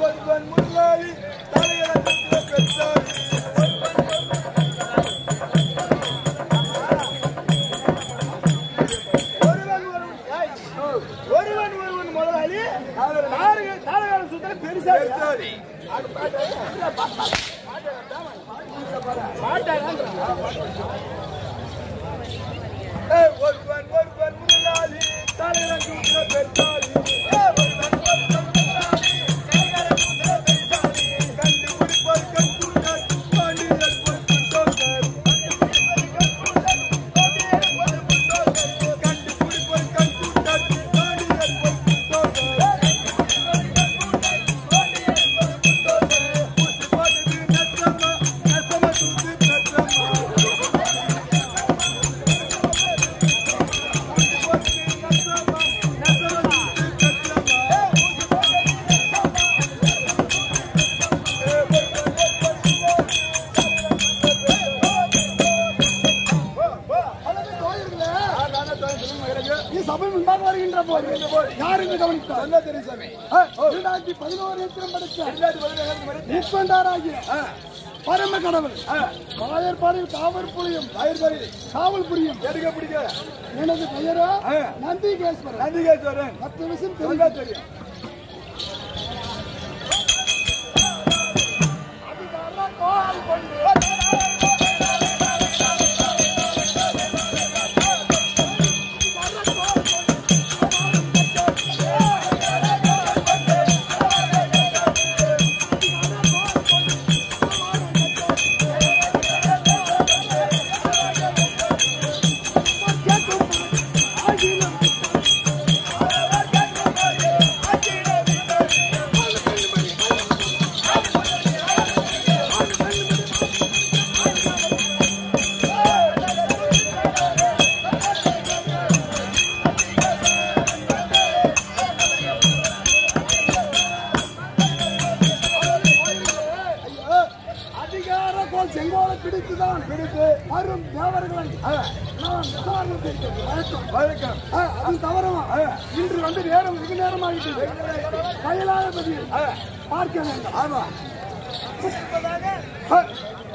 ஒருவன் முன்னாடி தலையில பெற்றார் ஒருவன் ஒருவன் ஏய், ஒருவன் ஒருவன் முதலாளி தாரக தாரகால சுத்தல பெருசா பெருசாரி ஒருவன் ஒருவன் முதலாளி தலையில சுத்தல பெற்றாரி ஒருவன் ஒருவன் முதலாளி தலையில சுத்தல பெற்றாரி கண்டு குடிப்போர் கட்டுடர் பாண்டியர் பொறுப்புட்டோர் கண்டு குடிப்போர் கட்டுடர் பாண்டியர் பொறுப்புட்டோர் நீ சபை முன்பாக வருகின்ற போது யார் என்று கவனித்தார் இரண்டாயிரத்தி பதினோரு எத்திரம் படைத்த முப்பண்டாராகிய பரம கடவுள் காயற்பாடில் காவல் புரியும் காவல் புரியும் எடுக்க பிடிக்க எனது பெயரோ நந்திகேஸ்வரன் நந்திகேஸ்வரன் பத்து விஷயம் சொல்ல தெரியும் தெரியும் அதிகார கோல் செங்கோலை பிடித்துதான் பிடித்து வரும் தேவர்களை நான் விசாரணை செய்தது வழக்கம் வணக்கம் ஆ, அது தவறமா இன்று வந்து நேரம் வெகு நேரமாகிட்டது கைலாயபதி பார்க்க வேண்டும் ஆமா ஆ.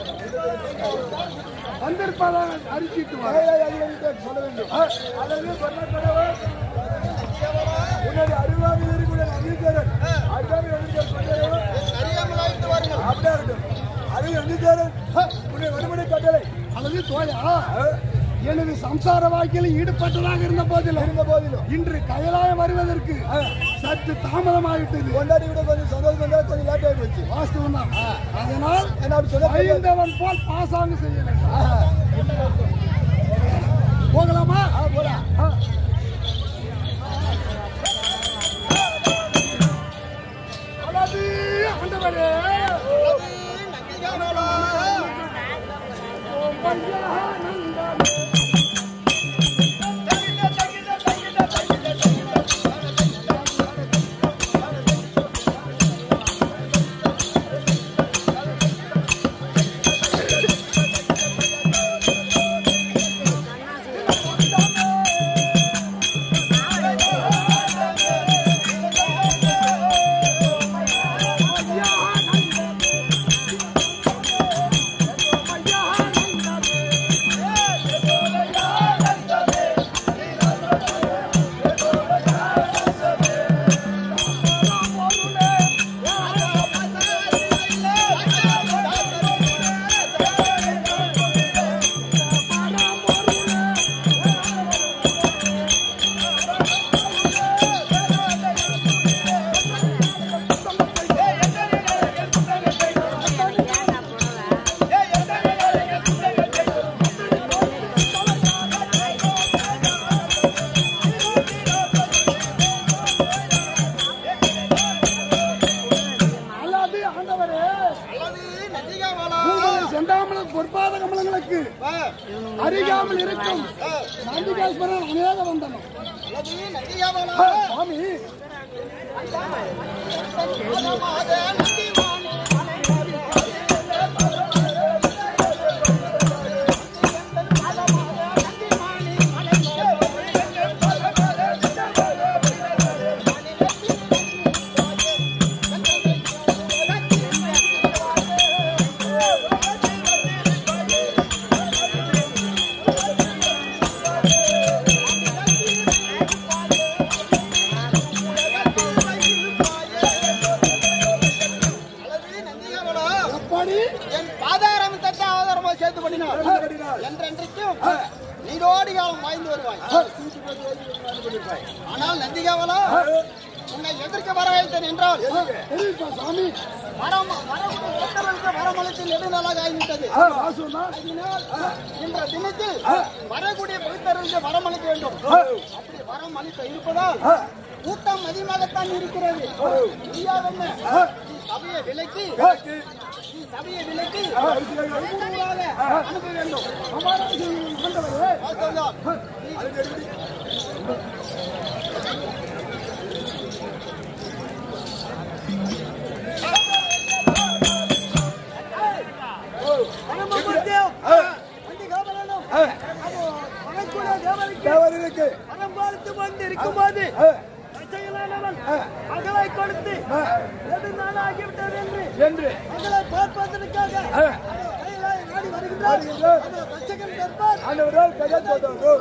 வந்திருப்பதாக அறிவித்து வர கைலாய அதிகாரிகிட்ட சொல்ல வேண்டும் அல்லது சொன்னக்கடவுள் உன்னுடைய அருகாமையில் இருக்கிற நந்தீஸ்வரன் அருகாமையில் இருக்கிற சொன்னவர் அப்படியே இருக்கட்டும் அருகே நந்தீஸ்வரன் உன்னை வறுமனை கட்டளை அல்லது தோயா எனது சம்சார வாழ்க்கையில் ஈடுபட்டதாக இருந்த போதிலும் இருந்த போதிலும் இன்று கைலாயம் வருவதற்கு சற்று தாமதமாகிவிட்டது கொண்டாடி விட கொஞ்சம் சந்தோஷம் வந்தா கொஞ்சம் லேட் ஆகி போச்சு வாஸ்தவம் தான் அதனால் என்ன அப்படி சொல்ல தெரியாது. பயந்தவன் போல் பாசாங்கு செய்ய வேண்டும் போகலாமா ஆ, போலாம். ஆ. அழகு ஆண்டவரே ஓம் பஞ்சானந்தமே. அல்லாது ஆண்டவரே உங்களை செந்தாமல பொற்பாத கமலங்களுக்கு அறியாமல் இருக்கும் நந்திகேஸ்வரன் அநேக வந்தனம் ஆ, சுவாமி கட்டினால் என்றென்றைக்கும் நீடோடி காலம் வாய்ந்து வருவாய் ஆனால் நந்திகாவலா உன்னை எதிர்க்க வர வைத்தேன் என்றால் தெரியுப்பா சாமி வரம் வரக்கூடிய ஒருத்தருக்கு வரமளித்து நெடுநாளாக ஆகிவிட்டது ஆ, வாசுனா அதனால் இன்ற தினத்தில் வரக்கூடிய பக்தர்களுக்கு வரமளிக்க வேண்டும் அப்படி வரம் அளிக்க இருப்பதால் கூட்டம் அதிகமாகத்தான் இருக்கிறது நீயாவென்ன? நீ சபையை விலக்கி நீ சபையை விலக்கி ஊராக அனுப்ப வேண்டும் ஆண்டவரே வாசல்தான். தேவர்களுக்கு பரம்பாலத்து வந்து இருக்கும்போது தச்சையிலானவன் மகளை கொடுத்து எது நாள் ஆகிவிட்டது என்று என்று மகளை பார்ப்பதற்காக கையிலாய் நாடி வருகின்றார் வருகின்றார். அந்த தச்சகன் கற்பார் ஆண்டவரால் பெயர் போட்டோம்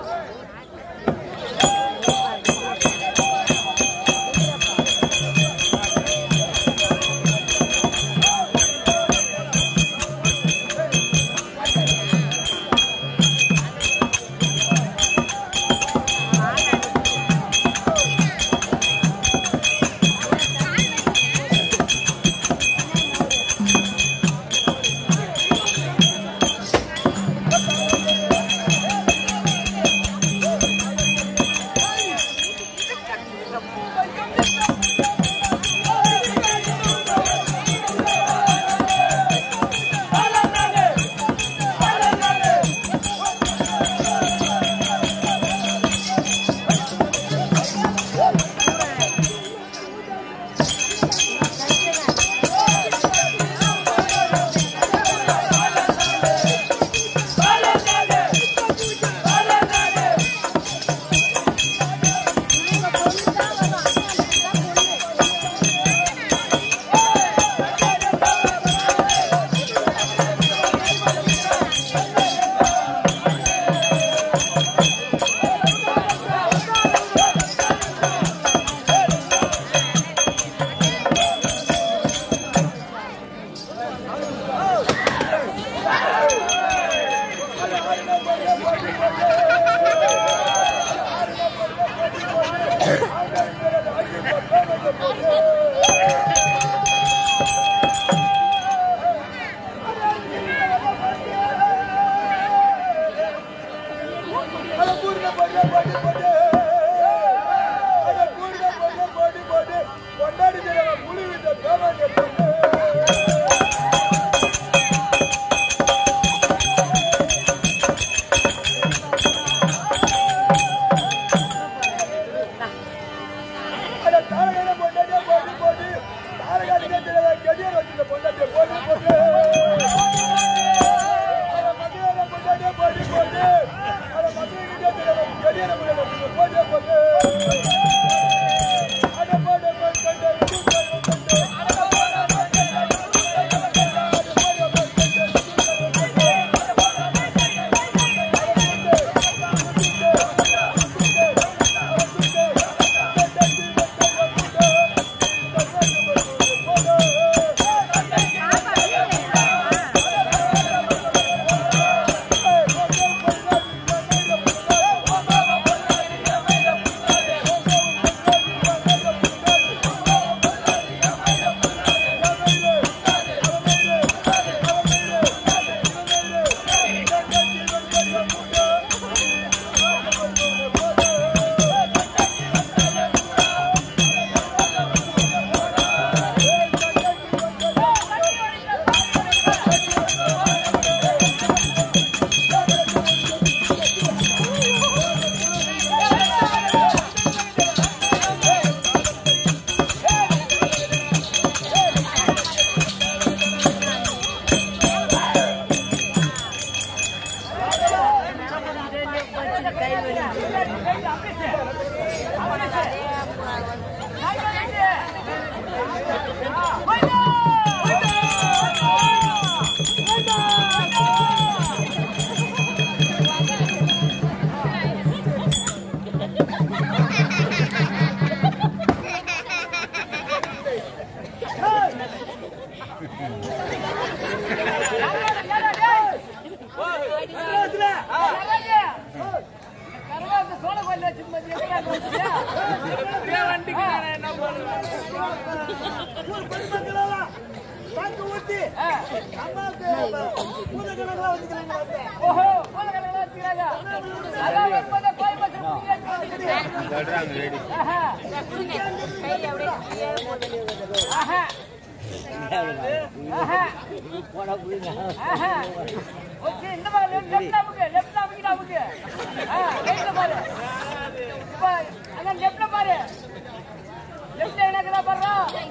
அட பூர்ண போட்டு போட்டு போட்டு அட பூர்ண போட்டு போட்டு போட்டு கொண்டாடி புலி விட்ட பேமாங்க போட்டு அட தாரகான பொண்டாட்டிய போட்டு போட்டு தாரகான கெடியர் வச்சுட்ட பொண்டாட்டிய போட்டு போட்டு அட மதியான பொண்டாட்டிய போட்டு போட்டு அட மதியான கெடியர் வச்சுட்ட போட்டு போட்டு அட போட்டு போட்டு ஆ ஊர் பொதுமக்களெல்லாம் பங்கு ஊத்தி அம்மாவுக்கு பூதகணங்களா வந்துக்கிறாங்க வந்து. ஓஹோ போலகலங்களா வச்சுக்கிறாங்க அதான் வரும்போது கோயில் பஸ் ஆஹா ஆஹா ஆஹா ஆஹா ஓகே இந்த மாதிரி லெஃப்ட் லெஃப்ட் அமுக்கு லெஃப்ட் அமுக்கு அமுக்கு ஆ ரைட்ல பாரு இப்ப அங்க லெஃப்ட்ல பாரு லெஃப்ட்ல என்னக்கடா பாருடா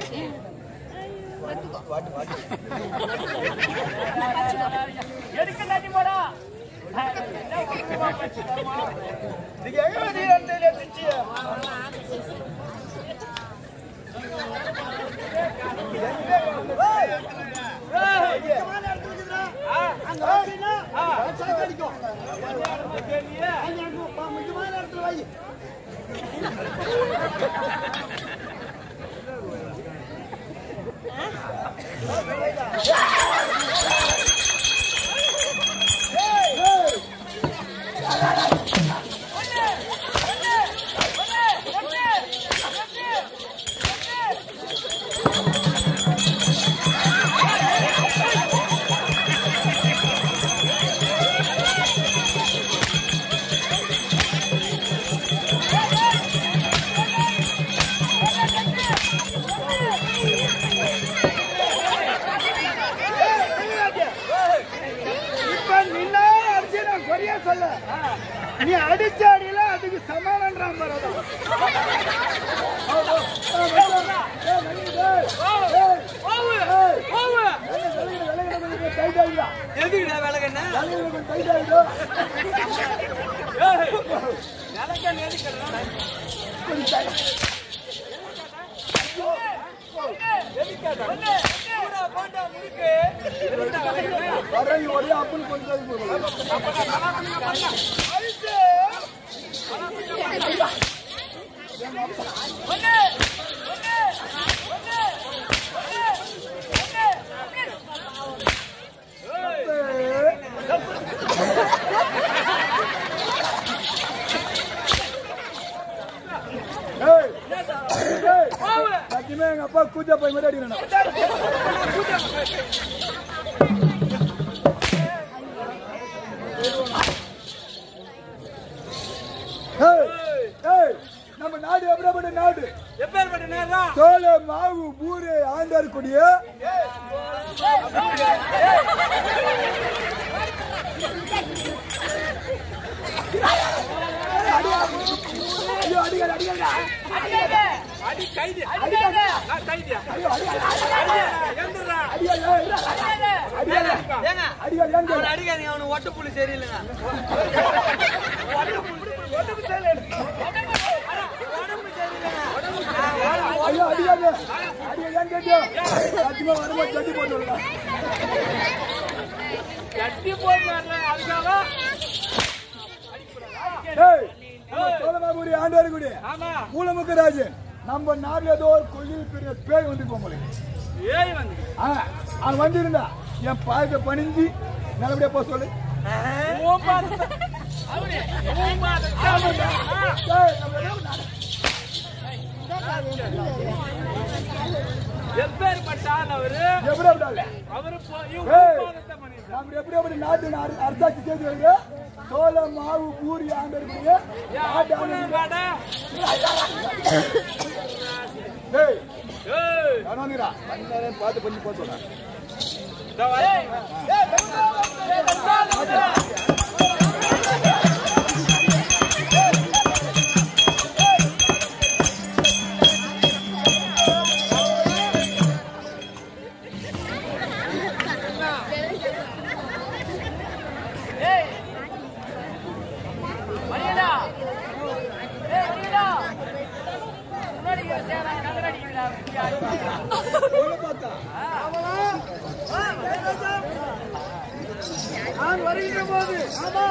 எதுக்கு தட்டி போடா இதுக்கு எங்க வந்து தெரியல சிச்சி அங்க வச்சீங்கன்னா, சாக்கு அடிக்கும். அங்க அங்க பா- முக்கியமான இடத்துல வை. இப்ப நின்னா அடிச்சு நான் குறைய சொல்ல நீ அடிச்ச அடியில அதுக்கு சமாளன்றான் பாரு எதுக்குடா விலகண்ணா விலகண்ண எதுக்குடா ஒரே அப்புள் கொஞ்சம் ஏய், ஏய், சத்தியமா எங்க அப்பா கூஜா போய் மாதிரி அடிக்கணும் ஏய், ஏய், நம்ம நாடு எப்படிப்பட்ட நாடு எப்பேற்பட்ட நேரம் சோள மாவு பூரு ஆண்டார் கொடிய ஐயோ அடிக்காத அடிக்காத அடி கைது நான் கைதியா எந்திரா அடிக்காத அடிக்காத ஏங்க அடிக்காத ஏன் கேக்குற? அடிக்காதீங்க அவனுக்கு ஒட்டு புள்ளி சரியில்லைங்க ஐயோ அடிக்காத அடிக்காத ஏன் கேட்டியா சத்தியமா வரும்போது சட்டி போட்டு விடலாம் கட்டி போடுறாங்க அதுக்காக ஏய் நம்ம சோழமாபுரி ஆண்டார் கொடி ஆமா மூலமுக்கராஜன் நம்ம நாட்டுல ஏதோ ஒரு கொள்ளில் பெரிய பேய் வந்து போல ஏய் வந்து ஆ, அவன் வந்திருந்தா என் பாயத்தை பணிஞ்சு நல்லபடியா போக சொல்லு ஏய், நம்ம ஏதோ நட- எப்பேற்பட்ட ஆள் அவரு எப்படி அப்படி ஆளு? அவரு போ- ஏய், இவரு போனதை பண்ணிருக்காரு. நம்ம எப்படி எப்படி நாட்டு அர- அரசாட்சி செய்து வருங்க சோள மாவு பூரி ஆண்டு இருக்கீங்க நாட்டு ஆண்டு அப்பனா வாடா. ஏய் ஏய், யாரும் வந்துடா வந்தாரேன்னு பார்த்து பண்ணி போக சொல்றேன் இதோ வரேன். ஏய். மணியண்ணா. ஏய், மணியண்ணா. முன்னாடி சேரா, கல்லறை அடிக்கிறீங்களா? இங்க அடிக்கிறீங்களா? நான் வருகின்ற போது ஆமா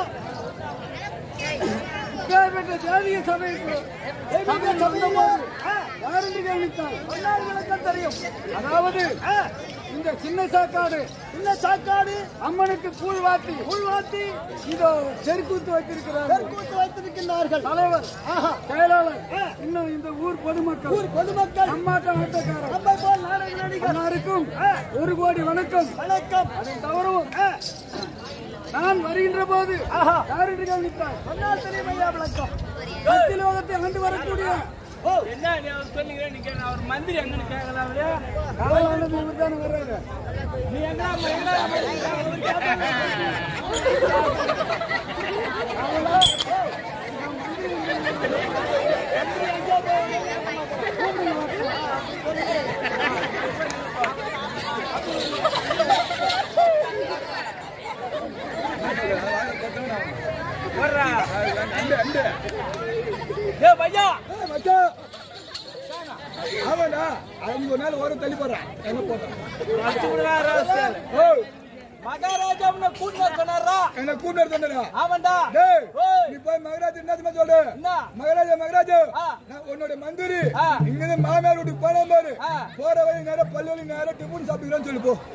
பேர்பெற்ற தேவிய சபைக்கு சபை சொல்லும் போது யாரென்று கவனித்தால் ஒன்றாவது விளக்கம் தெரியும் அதாவது இந்த சின்ன சாக்காடு சின்ன சாக்காடு அம்மனுக்கு கூழ் வாத்தி கூழ் வாத்தி இதோ தெருக்கூத்து வைத்திருக்கிறார் தெருக்கூத்து வைத்திருக்கிறார்கள் தலைவர் செயலாளர் இன்னும் இந்த ஊர் பொதுமக்கள் ஊர் பொதுமக்கள் அம்மாட்டம் ஆட்டக்காரர் அன்னாருக்கும் ஒரு கோடி வணக்கம் வணக்கம் அதை தவறவும் நான் வருகின்ற போது யார் என்று கவனித்தார் சொன்னால் தெரியும் ஐயா விளக்கம் சத்தியலோகத்தை ஆண்டு வரக்கூடிய என்ன நீ அவர் சொன்னீங்க நீங்க அவர் மந்திரி எங்கன்னு கேட்கல அவரு காலானது இவர்தானே வர்றாரு நீ எங்க எங்க வர்றா ஏ பையா ஏய், மச்சான். ஆமாடா அஞ்சு நாள் ஒரு தள்ளி போடுறான் என்ன போட்டான் அடிச்சு விடுறா ராஸ்கல் ஓ மகாராஜா உன்னை கூட்டு வர சொன்னாரா என்ன கூட்டு சொன்னடா ஆமாண்டா டேய் ஓய். நீ போய் மகராஜ் என்ன தெரியுமா சொல்லு என்ன? மகராஜா மகராஜா ஆ. நான் உன்னோட மந்திரி ஆ. இங்க இருந்து மாமியார் வீட்டுக்கு போன பாரு ஆ. போற வழி நேரம் பல்லு நேரம் டிஃபன் சாப்பிடுறேன்னு சொல்லு போ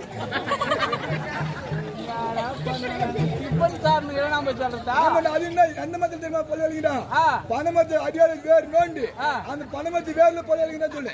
டிஃபன் சாப்பிடுங்க நாம சொல்றதா ஆமாடா அது என்ன எந்த மரத்துல தெரியுமா பல்லு வலிக்குதா ஆ. பனமரத்து அடியால வேர் நோண்டி ஆ. அந்த பனமரத்து வேர்ல பல்லு வலிக்குதா சொல்லு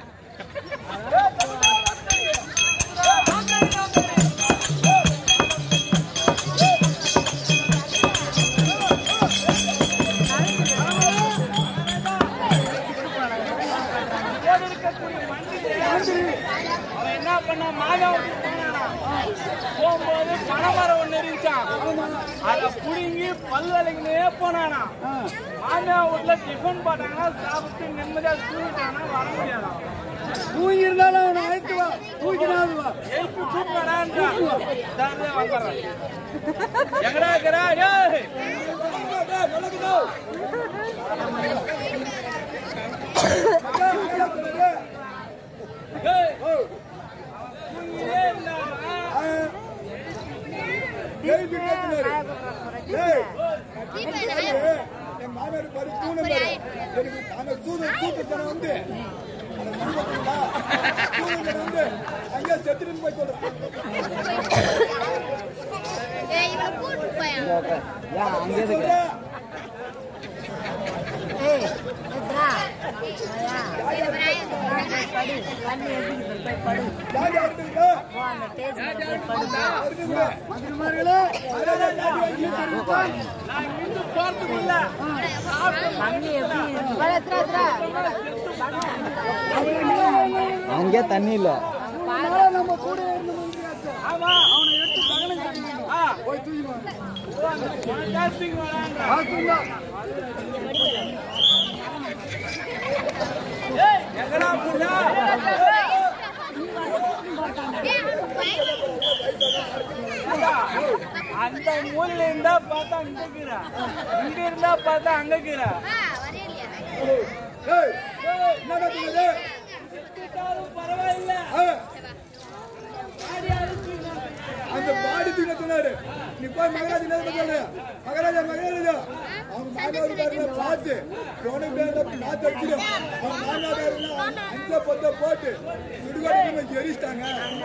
அவன் என்ன பண்ண மாதா போகும்போது பனைமரம் ஒண்ணு இருந்துச்சான் அதை புடுங்கி பல் வலிக்குனே போனானா மாமியா வீட்டுல டிஃபன் போட்டாங்கன்னா சாப்பிட்டு நிம்மதியா தூங்கிட்டானா வர முடியாதா தூங்கி இருந்தாலும் அவனை அழைத்து வா தூக்கினாது வா எழுப்பி கூப்பிடான்றான் வந்துடுறேன் எங்கடா இருக்கிறா டேய் டேய் தூங்கியே இருந்தானா ஏய், இப்படி கேட்டுனாரு. ஏய், நான் டிஃபன் சாப்பிடு. என் மாமியார் பாரு, தூணு பாரு. எனக்கு அந்த தூணு, தூக்கு ஜனம் வந்து, அந்த தூக்கு இருக்குதா? தூக்கு ஜனம் வந்து, அங்கேயே செத்துட்டுன்னு போய் சொல்றேன். ஏய் இவனை கூட்டு போயா சொல்றேன். ஜாதி அறுத்துக்கிட்டா? அறுத்துக்கிட்டா? மந்திரிமார்களே அதான் ஜாதி அறுத்துக்கிட்டா? நான் இங்கிருந்து போறதுக்கு இல்ல அங்கே தண்ணி இல்ல நாளா நம்ம கூட இருந்த மந்திரியாச்சு ஆமா அவனை எடுத்து தகனம் கட்டணும் ஆ போய் தூக்கிடுவாங்க ஜாஸ்திக்கு வரான்றா பார்த்துங்களா எங்கடா புள்ளா அந்த மூலையில இருந்தா பார்த்தா இங்க இருக்கிறா இங்க இருந்தா பார்த்தா அங்க இருக்கிறா ஏய், என்னடா தூக்குது? செத்துட்டாலும் பரவாயில்ல ஆ, அந்த பாடி தூக்க சொன்னாரு நீ போய் மகராஜ் என்ன சொல்லு மகராஜா மகராஜா அவங்க மாமியார் பேர்ல பார்த்து போன பேர்ல பார்த்து வச்சிடும் அவங்க மாமியார் பேர்ல அஞ்ச பத்த போட்டு சுடுகாட்டு எரிச்சிட்டாங்க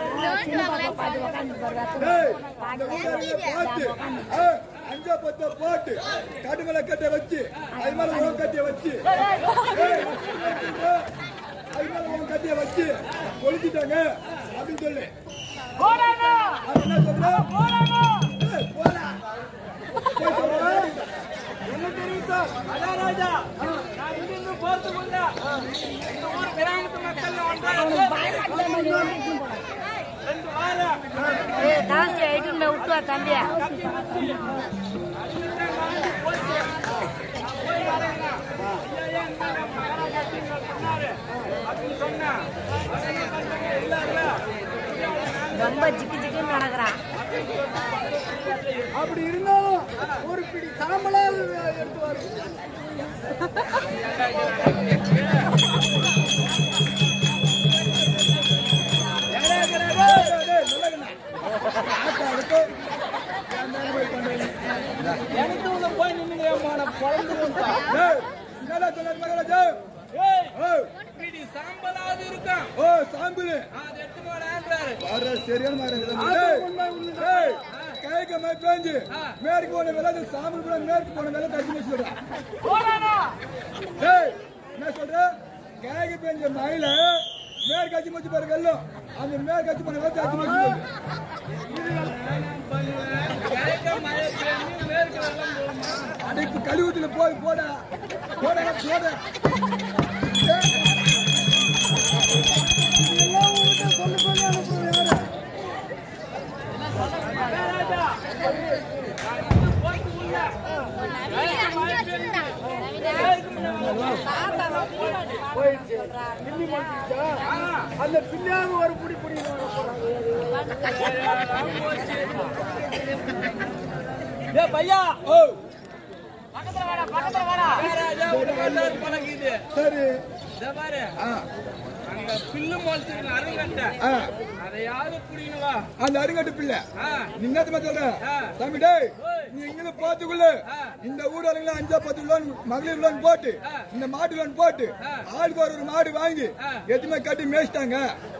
டேய், அந்த வீட்டாளுங்க பார்த்து ஆ, அஞ்ச பத்த போட்டு கடுமலை கட்டை வச்சு அது மேல உன் கட்டிய வச்சு ஏய், அது மேல உன் கட்டிய வச்சு கொளுத்திட்டாங்க அப்படின்னு சொல்லு போறானா அது என்ன சொல்ற போறானா ஏய், போடா. போய் சொல்றா. என்ன தெரியுதா அதான் ராஜா நான் இங்கிருந்து போறதுக்குள்ள இந்த ஊர் கிராமத்து மக்கள் ஒன்றாக ரெண்டு வாரம் லாஸ்ட் ஐட்டம் விட்டு வா தம்பியா கட்டி வச்சு போயிட்டு போய் வரேங்க ஐயா ஏன் இந்த மகாராஜா நீங்கள் சொன்னாரு அப்படின்னு சொன்னா அவன் என்ன பண்றாங்க இல்ல இல்ல ரொம்ப ஜிக்கு ஜிக்குன்னு நடக்கிறான் அப்படி இருந்தாலும் ஒரு பிடி சாம்பலால் எடுத்து வர டேய், டேய், நல்லா இருக்கணும். ஆட்டா இருக்கு. என் மேல போய் பண்றீங்க. எனக்கு உள்ள போய் நின்னுங்க போன பிறந்துருந்தா டேய், என்னடா சொன்னாரு மகாராஜா? ஏய் ஏய், பிடி சாம்பலாவது இருக்கான் ஓ, சாம்பிளு. அது எடுத்து போடான்றாரு வர்ற சரியான மகாராஜா. டேய், டேய், கிழக்கு மழை பேஞ்சு, மேற்கு போன வேலை அந்த சாம்பல் கூட மேற்கு போன வேலை தச்சு வச்சு சொல்றேன். போறானா டேய், என்ன சொல்ற? கிழக்கு பேஞ்ச மழையில மேற்கு அச்சு மச்சு பாரு கல்லும் அந்த மேற்கு அச்சு பண்ண வச்சு அச்சு மச்சு போகுது. கிழக்க மழை பெய்ஞ்சு மேற்கு வெள்ளம் போகுமா அடைப்பு கழிவுத்துல போய் போடா போடா போட அந்த பின்னாக ஒரு புடி புடி ஏய் பையா ஓ பக்கத்துல வாடா பக்கத்துல வாடா ராஜா ஒரு கல்லார் பழகிது சரி இதை பாரு ஆ அங்க பில்லு முளைச்சிருக்கு அருங்கட்ட ஆ அதையாவது புடிக்கணும் வா அந்த அருங்கட்டு பிள்ளை ஆ நீ என்னத்துமா சொல்ற ஆ. தம்பி டேய் நீ இங்கிருந்து பாத்துக்குள்ள இந்த ஊராளுங்கள அஞ்சா பத்து லோன் மகளிர் லோன் போட்டு இந்த மாட்டு லோன் போட்டு ஆளுக்கு ஒரு ஒரு மாடு வாங்கி எதுவுமே கட்டி மேய்ச்சிட்டாங்க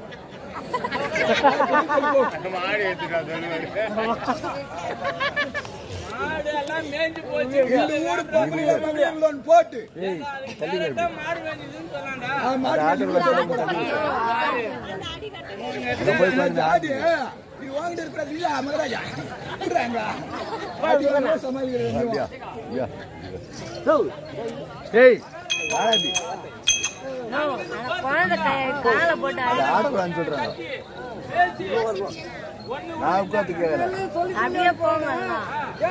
மாடு எல்லாம் மேய்ஞ்சு போச்சு இந்த ஊரு பொம்பளைங்க மகளிர் லோன் போட்டு கரெக்டா மாடு மேய்ஞ்சதுன்னு சொன்னான்டா ஆ, மாடு மேய்ச்சி சொல்லக்கூடாது. இந்த ஆடி, இது வாங்கிட்டு இருக்கிறது இல்ல, மகராஜா. விடுறாங்க. ஆடி வந்து சமாளிக்கிறது குழந்தை கை- காலை போட்டு அடி. பேசி ஒண்ணு அப்படியே போங்க எல்லாம்.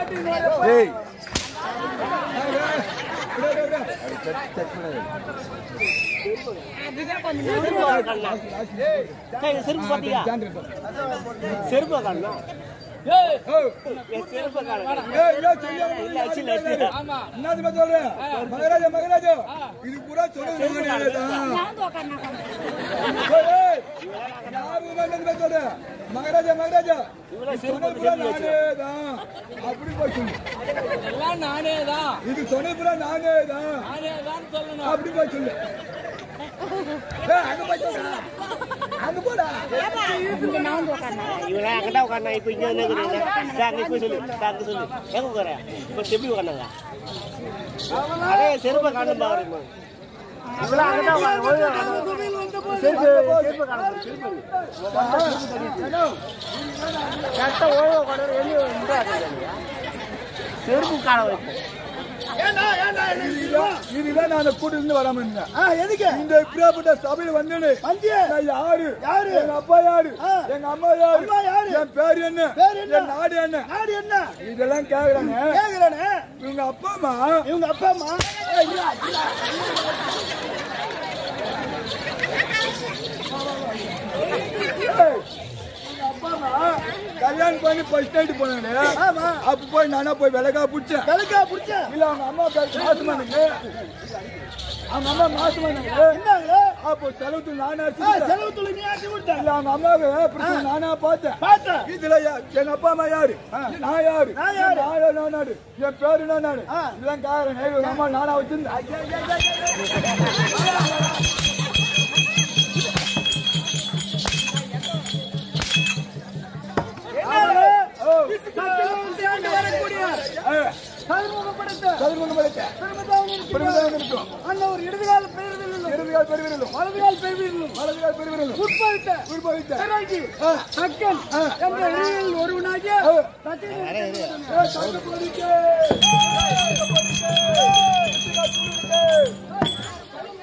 ஏய் என்னதுமா சொல்ற? மகாராஜா மகாராஜா இது பூரா சொல்றது நானே தான். ஏய், ஞாபகமா என்னதுமா சொல்ற? மகாராஜா மகாராஜா இது சொன்னது பூரா நானே தான். அப்படி போய் சொல்லு. எல்லாம் நானே தான் இது சொன்னது பூரா நானே தான். நானே தான் சொல்லணும் அப்படி போய் சொல்லு ஏய், அங்க போய் சொல்றா. அங்க போடா இவன் அங்கடா உட்காந்தா இப்ப இங்க வந்து இருக்கிறீங்க அங்க போய் சொல்லு அங்க சொல்லு எங்க உட்கார இப்ப எப்படி உட்காந்தாங்க அதே செருப்பை காணும் பாருங்க இவ்வளவு அங்கடா உட்காந்து செருப்பு செருப்பு காணும் கரெக்டா ஓய்வு உட்காந்து வெளியே செருப்பு காண வைப்போம் இதுதான் இதுதான் நான் அந்த கூட்டில இருந்து வராம இருந்தேன் ஆ, எதுக்கு இந்த இப்படியாப்பட்ட சபையில வந்தேன்னு வந்து நான் யாரு யாரு? எங்க அப்பா யாரு ஆ. எங்க அம்மா யாரு அம்மா யாரு? என் பேர் என்ன பேர் என்ன? என் நாடு என்ன நாடு என்ன இதெல்லாம் கேக்குறாங்க கேக்குறானே இவங்க அப்பா அம்மா இவங்க அப்பா அம்மா ஏய், இவங்க அப்பா அம்மா கல்யாணம் பண்ணி ஃபர்ஸ்ட் நைட் போனாங்க ஆமா அப்ப போய் நானா போய் விளக்கா பிடிச்சேன் விளக்கா புடிச்ச இல்ல அவங்க அம்மா பேர் மாசமானுங்க அவங்க அம்மா மாசமானுங்க என்னங்க அப்போ செலவு நானா ஆ, அடிச்சுக்கிட்டேன். செலவு துளி நீ ஆட்டி விட்ட இல்ல அவங்க அம்மாவுக்கு பிரச்சனை நானா பார்த்தேன் பார்த்தேன் இதுல யா- எங்க அப்பா அம்மா யாரு நான் யாரு நான் யாரு? நான் நான் நாடு என் பேரு நான் நாடு ஆ. இதெல்லாம் காரணம் எங்க அம்மா நானா வச்சிருந்தேன் ஓ, வரக்கூடிய ஏ, சதுர்முகப்படுத்த சதுர்முகம் படைத்த பிரமிதாவும் இருக்கும் அந்த ஒரு இடதுகால பெயர்களிலும் இடதுகால் பெருவிரலும் வலதுகால் பெயர்களிலும் வலதுகால் பெருவிரலும் உட்படுத்த உட்பவித்த பிறகு ஆ. சக்கன் என்ற இடையில் ஒருவனாகிய ஆ. சத்தியன் ஏ, தங்க பொறிக்கு. தங்க பொறிக்கு. இடதுகால் பெருவிரல்.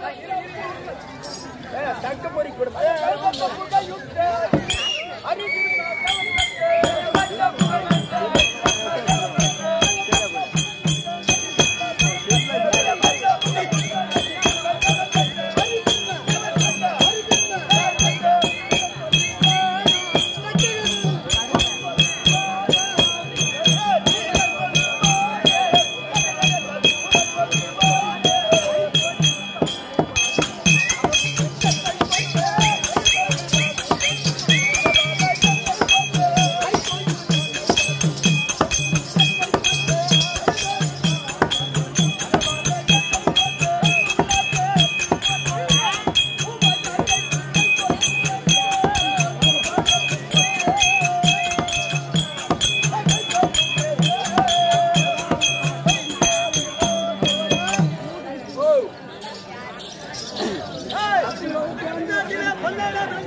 ஆ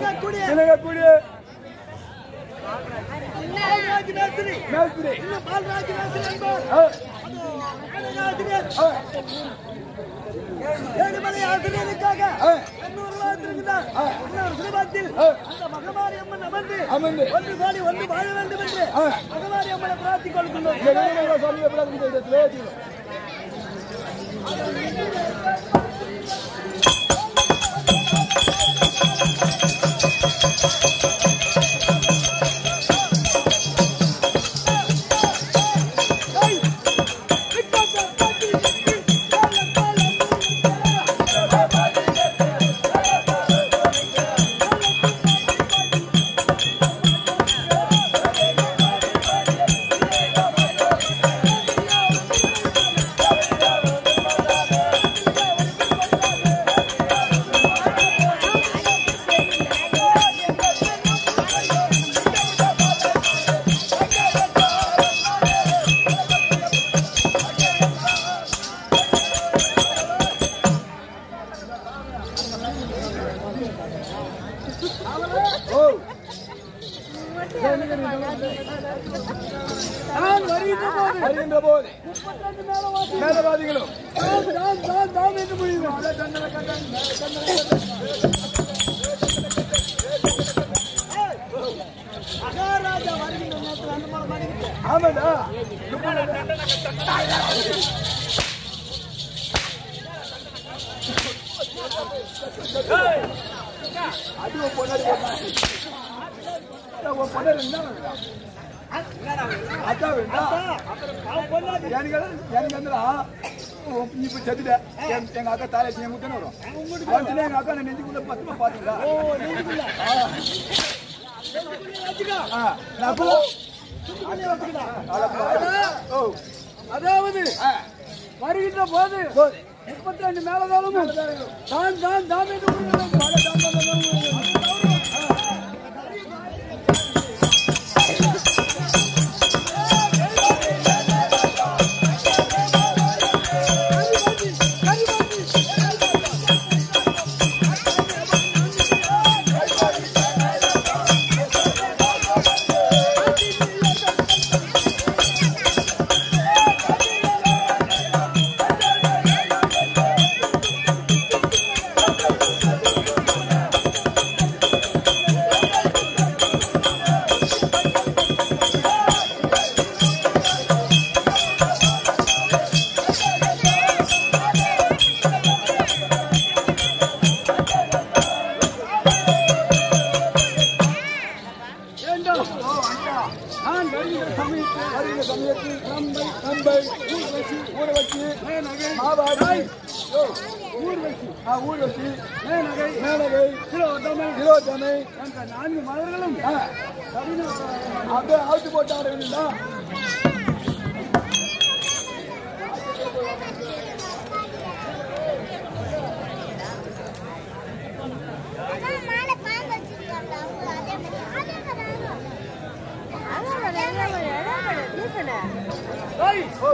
விளங்கக்கூடிய விளங்கக்கூடிய பால்ராஜ் மேஸ்திரி மேஸ்திரி இன்னும் பால்ராஜ் மேஸ்திரி என்பவர் ஆ, ஆசிரியர் ஆ, ஏழுமலை ஆசிரியருக்காக ஆ. கண்ணூர் வளர்த்திருக்கிறார் ஆ. இன்னொரு சிறுபாத்தில் ஆ. அந்த மகமாரி அம்மன் அமர்ந்து அமர்ந்து. ஒன்று கோடி ஒன்று வாழ வேண்டும் என்று ஆ. மகமாரி அம்மனை பிரார்த்திக் கொள்கின்றோம் இந்த வேணுங்கிற சாமியை பிரார்த்தனை செய்து இடத்திலே வச்சுக்கணும். ஓ நான் வருகின்ற போது வருகின்ற போது முப்பத்திரண்டு மேலவாசி மேலவாதிகளும் தான் தான் தான் தான் என்று முடியும் மகாராஜா வருகின்ற நேரத்தில் அந்த மாதிரி வருகின்ற ஆமாடா அது ஒரு பொண்ணாடி போட்டான். அதான் ஒரு பொண்ணாடி என்ன வேணுடா? அதான் வேணுடா? எனக்கு எனக்கு வந்துடா, உன் நீ இப்ப செத்துட்ட. என்- எங்க அக்கா தாலி என் முட்டன்னு வரும். வந்துச்சுன்னா எங்க அக்கா நான் நெஞ்சுக்குள்ள பத்திரமா பாத்துக்கிறா. ஆ. ஆ, நான் போ. ஓ அதாவது ஆ. வருகின்ற போது போது. முப்பத்தி ரெண்டு மேலதாளமும் தான் தான் தான் என்று முடியும் வேண்டாம் நான் வருகின்ற சமயத்தில் வருகிற சமயத்தில் நம்பை நம்பை ஊர்வசி ஊரவச்சி மேனகை மாவாடி ஓ, ஊர்வசி ஆ, ஊர்வசி மேனகை மேனகை திலோத்தமை திலோத்தமை என்ற நான்கு மலர்களும் ஆ, அப்படியே அவுத்து போட்டு ஆட வேண்டியதா மாலை பாங்க வச்சிருக்காங்க அவங்க அதே மாதிரி அதே மாதிரி அதே மாதிரி ஏய், ஓ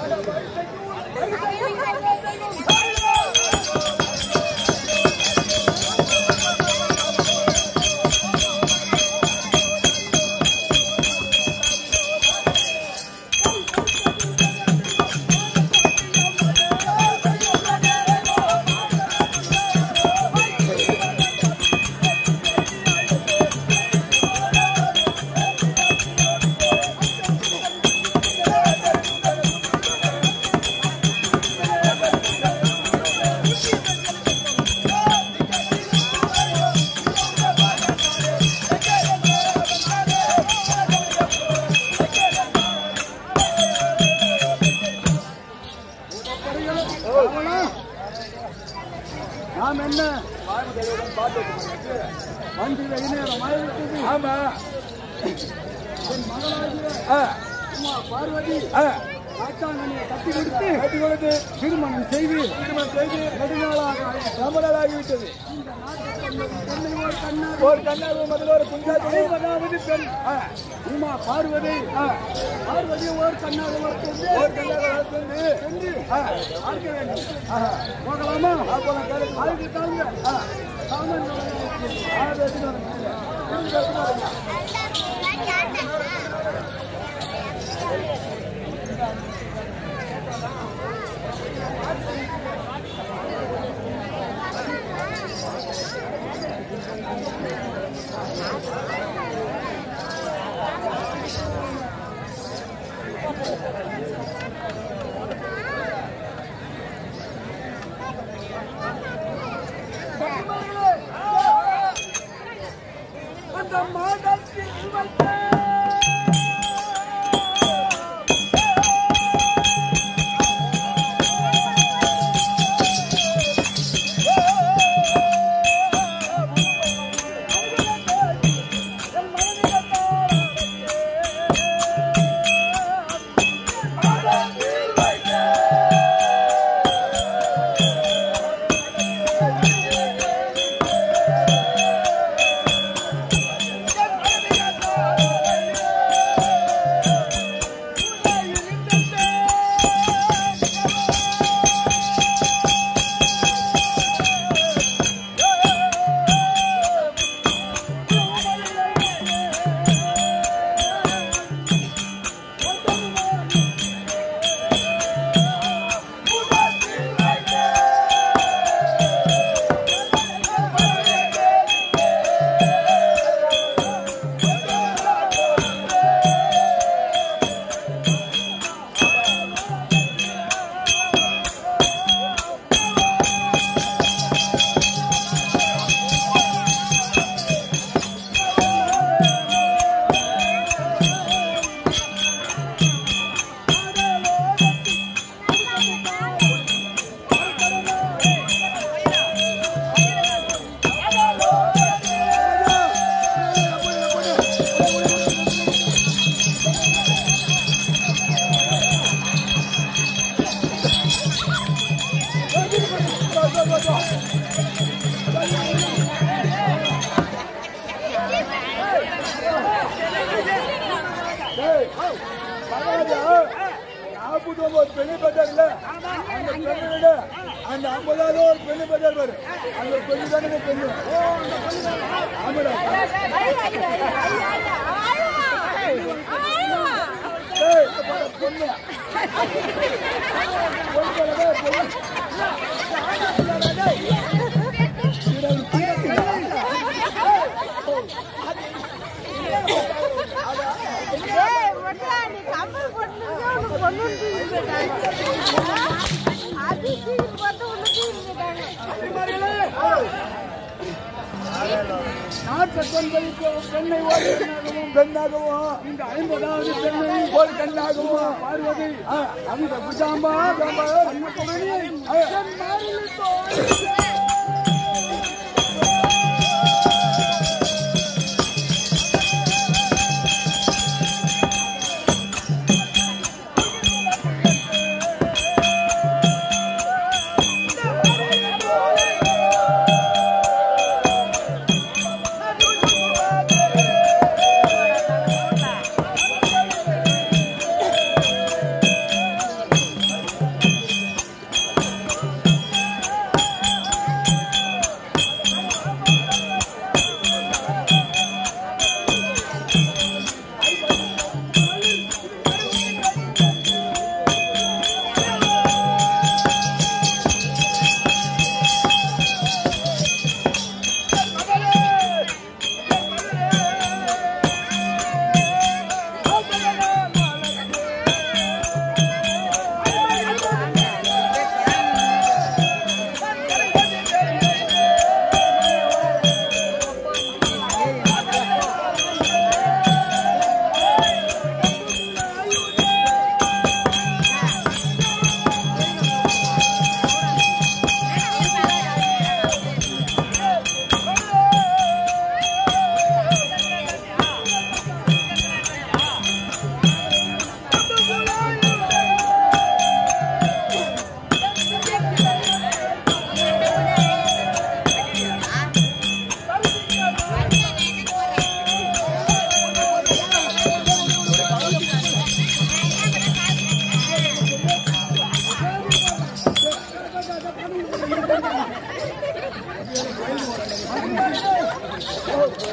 அவனா? நாம் என்ன வஞ்சிர இணையமாயிருக்கிறது ஆமா என் மகனாகிய ஆ, உமா பார்வதி ஆ, காட்டாங்கனியை கட்டி கொடுத்து கட்டி கொடுத்து திருமணம் செய்து திருமணம் செய்து நெடுநாளாக ரொம்ப நாள் ஆகிவிட்டது இந்த நாட்டுக்கு பெண்ணை ஒரு கண்ணாக ஒரு கண்ணாடி முதல்ல ஒரு குஞ்சாத்தி ஐம்பதாவது பெண் ஆ, உமா பார்வதி ஆ, பார்வதி ஒரு கண்ணாக வளர்த்து ஒரு கண்ணாடி வளர்த்து சென்று ஆ, பார்க்க வேண்டும் ஆஹா. போகலாமா அப்போ நான் கேட்க அதுக்கு தாங்க சாமான் ஆ, பேசிட்டு வரேன். புரிஞ்சு பேசிட்டு வரேன். அந்த மாதத்தில் வைத்த டேய், பரவாயில்லையா? நாற்பத்தி ஒன்பது பெண்ணு பெற்றார்ல அந்த பெண்ணு விட அந்த ஐம்பதாவது ஒரு பெண்ணு பெற்றார் பாரு அந்த பெண்ணு தானே இந்த பெண்ணு ஆமாடா டேய், இந்த பாரு, பொண்ணு பொண்ணு பாரு, டேய், பொண்ணு. நாற்பத்தொன்பதுக்கு பெண்ணை ஒரு பெண்ணாகவும் பெண்ணாகவும் இந்த ஐம்பதாவது பெண்ணை ஒரு கண்ணாகவும் பார்வதி அந்த குஜாம்பா அன்னபூரணி, என் மாரில் தோன்றி ஆ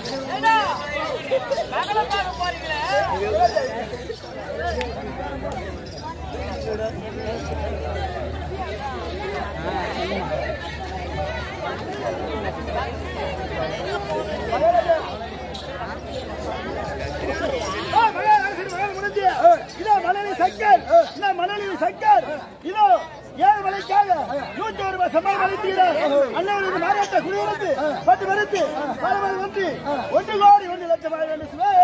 ஏண்டா, மகளை பார்க்க போறீங்களே? ஆ, மகன், அரசு மகன் முடிஞ்சு. இதோ மணலி சங்கர் இந்த மணலி சங்கர் இதோ ஏழு மலைக்காக நூத்தி ஒரு சம்பளம் அளித்தீர்கள் அண்ணன் மாநிலத்தை குடியிருந்து பத்து மறுத்து பலமது ஒன்று ஒன்று கோடி ஒன்று லட்சம் ஆயிரம் என்று சொல்ல.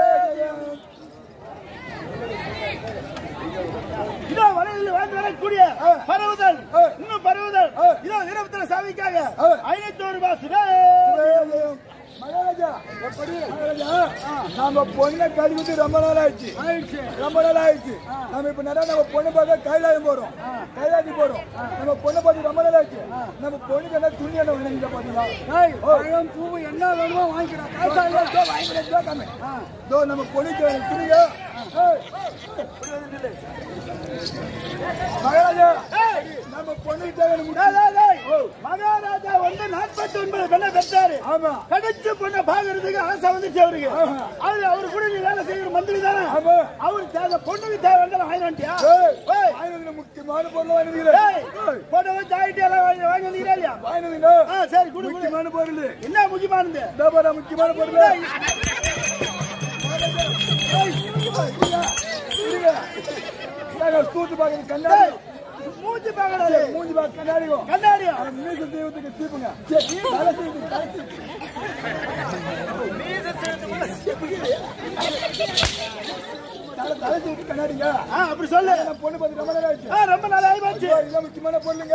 இதோ மலையில் வாழ்ந்து வரக்கூடிய பரவுதல் இன்னும் பரவுதல் இதோ இருபத்தி சாமிக்காக ஐநூத்தி ஒரு ரூபாய் சுவே. மகாராஜா எப்படி மகாராஜா நாம பொண்ணை கழுவிட்டு ரொம்ப நாள் ஆயிடுச்சு ரொம்ப நாள் ஆயிடுச்சு நம்ம இப்ப நிறைய நம்ம பொண்ணு பார்க்க கைலாயம் போறோம் கைலாயத்துக்கு போறோம் நம்ம பொண்ணை பார்த்து ரொம்ப நாள் ஆயிடுச்சு நம்ம பொண்ணுக்கு என்ன துணி என்ன வேணுங்க பாத்தீங்களா பூ என்ன வேணுமோ வாங்கிக்கிறோம் இதோ நம்ம பொண்ணுக்கு வேணும் துணிங்க ஏய், மகாராஜா நம்ம பொண்ணுக்கு தேவையான டேய், டேய், டேய். ஓ. மகாராஜா வந்து நாற்பத்தி ஒன்பது பெண்ணை பெற்றாரு ஆமா கிடைச்ச பொண்ணை பாக்குறதுக்கு ஆசை வந்துச்சு அவருக்கு அவரு அவரு கூட நீ வேலை செய்யற மந்திரி தானே ஆமா. அவரு தேவை பொண்ணுக்கு தேவை வந்தாலும் வாங்கி வந்துட்டியா ஏய், ஏய். வாங்கினதுல முக்கியமான பொருள் வாங்கினீங்களே ஏய், பொண்ணை வச்சு ஆயிட்டு எல்லாம் வாங்கி வாங்கி வந்தீங்களா இல்லையா வாங்கினீங்களா ஆ சரி குடு குடு. முக்கியமான பொருள் என்ன முக்கியமானது இதோ பாரு, முக்கியமான பொருள் ஏய், இருங்க. நாங்க தூத்து பாக்குறது கண்ணாடி ஏய், மூஞ்சி பாக்கறாரு மூஞ்சி பார்க்க கண்ணாடியும் கண்ணாடியா அந்த மீச தெய்வத்துக்கு சீப்புங்க தலை சீப்பு, தலை சீப்பு. தலை தலை சீப்பு கண்ணாடிங்க ஆ அப்படி சொல்லு நான் பொண்ணு பார்த்து ரொம்ப நேரம் ஆயிடுச்சு ஆ ரொம்ப நல்லா ஆகி போச்சு இதுதான் முக்கியமான பொருளுங்க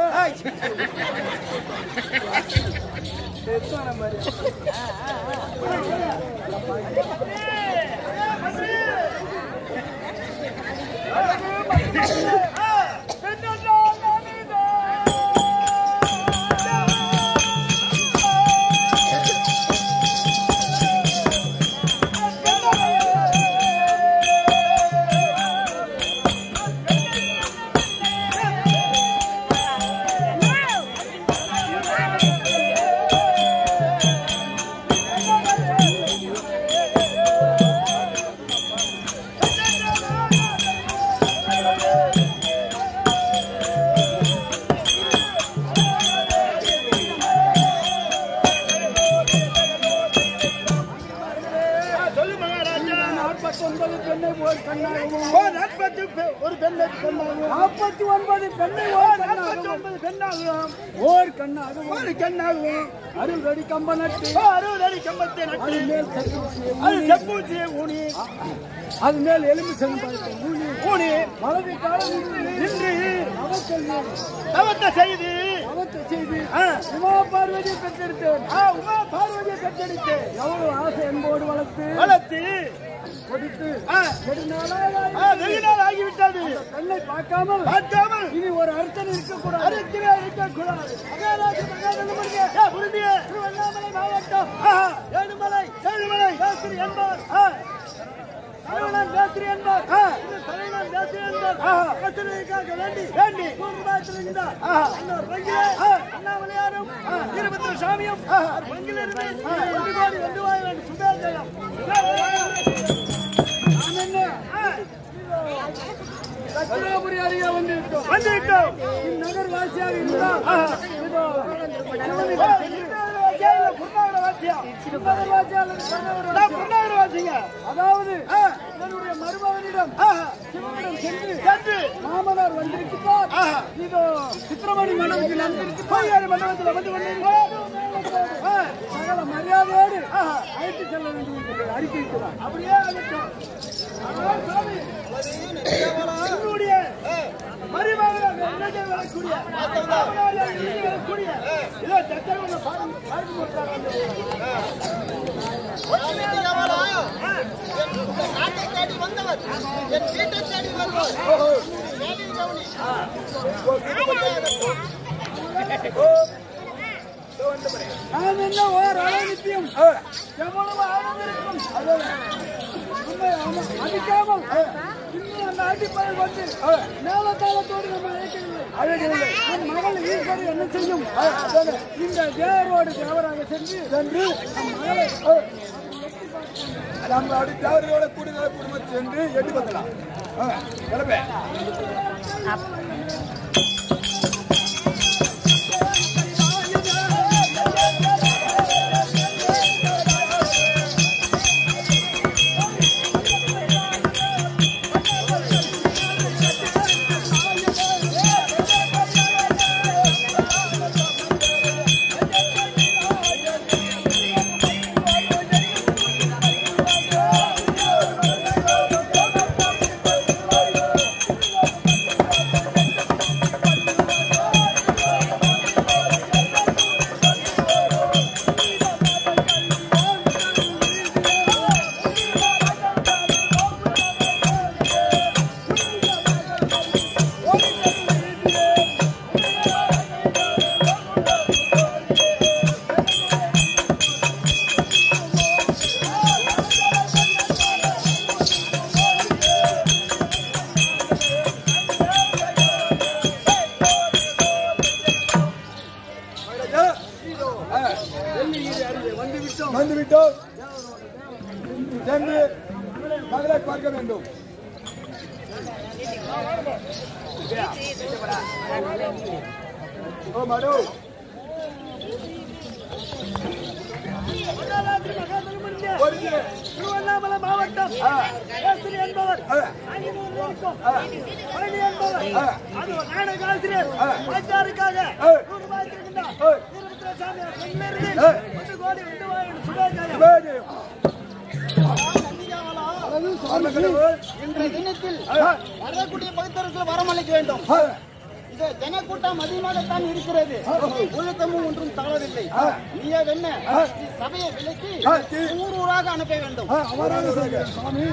சொல்லு மகாராஜா நாற்பத்தி ஒன்பது பெண்ணை ஒரு கண்ணாகவும் ஓ, நாற்பத்தி பெ- ஒரு பெண்ணை பெண்ணாகும் நாற்பத்தி ஒன்பது பெண்ணை ஓ, ஒரு நாற்பத்தி கண்ணாகவும் ஒன்பது பெண்ணாகும் ஓர் கண்ணாகவும் ஒரு கண்ணாகும் அறுபது அடி கம்ப நட்டு ஓ, அறுபது அடி கம்பத்தை நட்டு அது மேல் செப்பூசி, அது செப்பூச்சியை ஊனி அது மேல் எலும்பு செல்லும் ஊழி ஊனி வலது காலம் நின்று அவக்கல்வி தவத்தை செய்து அவத்தை செய்து ஆ, உமா பார்வதியை பெற்றெடுத்தேன் ஆ, உமா பார்வதியை பெற்றெடுத்து எவ்வளவு ஆசை என்போடு வளர்த்து வளர்த்து கொடுத்து ஆ, நெடுநாளாக ஆ, வெகு நாள் ஆகிவிட்டது பெண்ணை பார்க்காமல் பார்க்காமல் இனி ஒரு அர்த்தம் இருக்கக்கூடாது அறுக்கிறே இருக்கக்கூடாது மகாராஜ மகாராஜ ஏ, புரிந்தியே? திருவண்ணாமலை மாவட்டம் ஆஹா, ஏழுமலை ஏழுமலை சாஸ்திரி என்பார் ஆ. சரவணன் சாஸ்திரி என்பார் ஆ. இந்த சரவணன் சாஸ்திரி என்பார் ஆஹா. ஆசிரியருக்காக வேண்டி வேண்டி பூர்வாத்தில் இருந்தார் ஆஹா. அந்த ஒரு பங்கிலே ஆ, அண்ணாமலையாரும் ஆ, வீரபத்ர சாமியும் ஆஹா, ஒரு பங்கில் இருந்து ஒன்று கோடி ஒன்று வாய் வேண்டும் சுபேஜயம் நாம் என்ன தட்சிணாபுரி அருகே வந்து விட்டோம் வந்துவிட்டோம் இந்நகர் வாசியாக இருந்தால் இதோ ஓ, இன்னொரு வாத்தியா இல்ல புறநாகர வாத்தியா? நகர் வாசியாக அல்லது கண்ணவர் நான் புறநாகர வாத்திங்க. அதாவது ஆ, என்னுடைய மருமகனிடம் ஆஹா, சிவனிடம் சென்று சென்று மாமனார் வந்திருக்கிறார் ஆஹா. இதோ சித்திரமணி மண்டபத்தில் வந்திருக்கிறார் கோயிலாறு மண்டபத்தில் வந்து கொண்டிருக்கிறோம். ஆ, சகல மரியாதையோடு அழைத்து செல்ல வேண்டும் என்று அறிக்கையிட்டார் அப்படியே ஆகட்டும். ஆனால் சாமி, என்னுடைய மருமகனாக இலங்கை வரக்கூடிய, மாமனாரியாக இலங்கை வரக்கூடிய, இதோ சத்திரவனை பாருங்க, பாருங்க போட்டாங்க அந்த நாட்டை தேடி வந்தவர் என் வீட்டை தேடி வருவர் வேலை கவனி நான் என்ன ஓர் அழகித்தியம் எவ்வளவு ஆனந்திருக்கும் நம்மை அவன் அடிக்காமல் இன்னும் அந்த அடிப்படையில் வந்து மேலத்தாளத்தோடு நம்ம அழைக்கவில்லை நம் மகள் ஈஸ்வரி என்ன செய்யும் இந்த தேவரோடு தேவராக சென்று சென்று நம் மகளை நம்ம அப்படி தேவர்களோட கூடுதல குடும்பம் சென்று எட்டு பத்தலாம் கிளம்பே வந்து விட்டோம் சென்று மகளை பார்க்க வேண்டும் ஓ மடு திருவண்ணாமலை மாவட்டம் கேசரி என்பவர் ஐநூறு இருக்கும் பழனி என்பவர் அது ஒரு நாடக ஆசிரியர் பஞ்சாருக்காக நூறு ரூபாய் தருகின்றார் வீரபத்ர சாமியார் முன்னிருந்து ஒரு கோடி ரெண்டு வாயில் சுபேஜயம் இன்றைய தினத்தில் வரக்கூடிய பக்தர்கள் வரமளிக்க வேண்டும் இது ஜனக்கூட்டம் அதிகமாகத்தான் இருக்கிறது ஒழுக்கமும் ஒன்றும் தளரவில்லை நீயே என்ன சபையை விலக்கி ஊர் ஊராக அனுப்ப வேண்டும் அவராக சாமி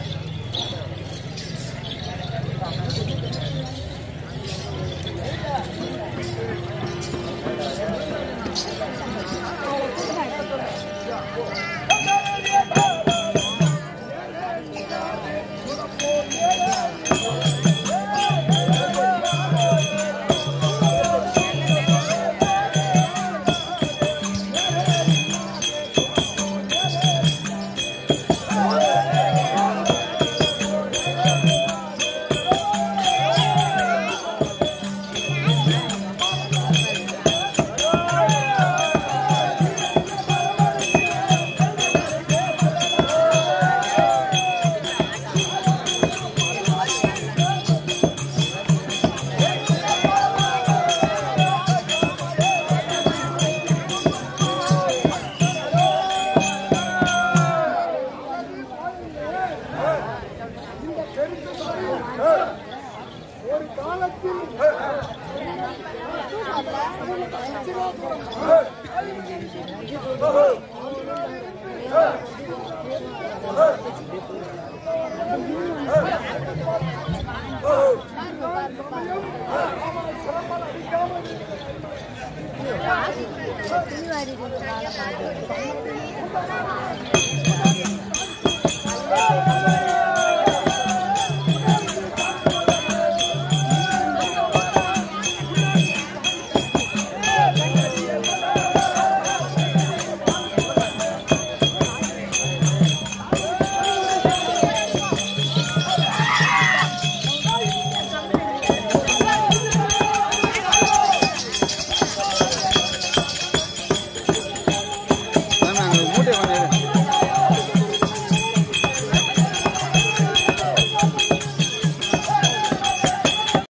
ஒரு காலத்தில் ஆ